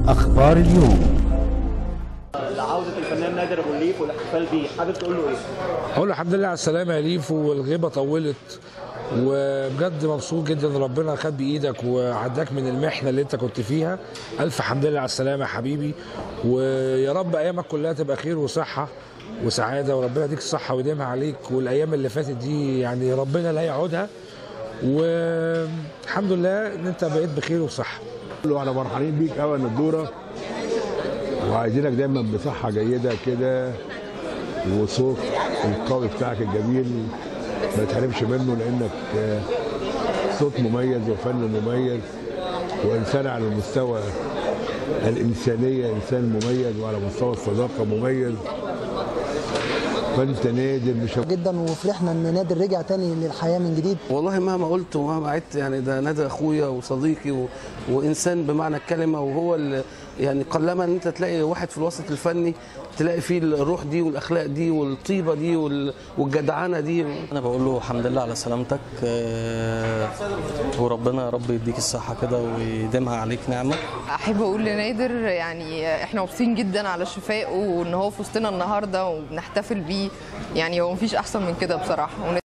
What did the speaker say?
أخبار اليوم لعودة الفنان نادر أبو الليف والاحتفال بيه حابب تقول له إيه؟ اقول له الحمد لله على السلامه يا ليف والغيبه طولت وبجد مبسوط جدا ان ربنا خد بايدك وعداك من المحنه اللي انت كنت فيها الف حمد لله على السلامه يا حبيبي ويا رب ايامك كلها تبقى خير وصحه وسعاده وربنا يديك الصحه ويديمها عليك والايام اللي فاتت دي يعني ربنا لا يعودها والحمد لله ان انت بقيت بخير وصحه له احنا فرحانين بيك قوي يا الدوره وعايزينك دايما بصحه جيده كده وصوت القوي بتاعك الجميل ما تحرمش منه لانك آه، صوت مميز وفن مميز وانسان على المستوى الانسانيه انسان مميز وعلى مستوى الصداقه مميز فانت نادر مش جدا وفرحنا ان نادر رجع تاني للحياه من جديد والله مهما قلت ومهما عدت يعني ده نادر اخويا وصديقي و... وانسان بمعنى الكلمه وهو ال... يعني قلما ان انت تلاقي واحد في الوسط الفني تلاقي فيه الروح دي والاخلاق دي والطيبه دي وال... والجدعنه دي انا بقول له الحمد لله على سلامتك آه، وربنا يا رب يديك الصحه كده ويديمها عليك نعمه احب اقول لنادر يعني احنا مبسوطين جدا على شفائه وان هو في وسطنا النهارده وبنحتفل بيه يعني هو مفيش احسن من كده بصراحه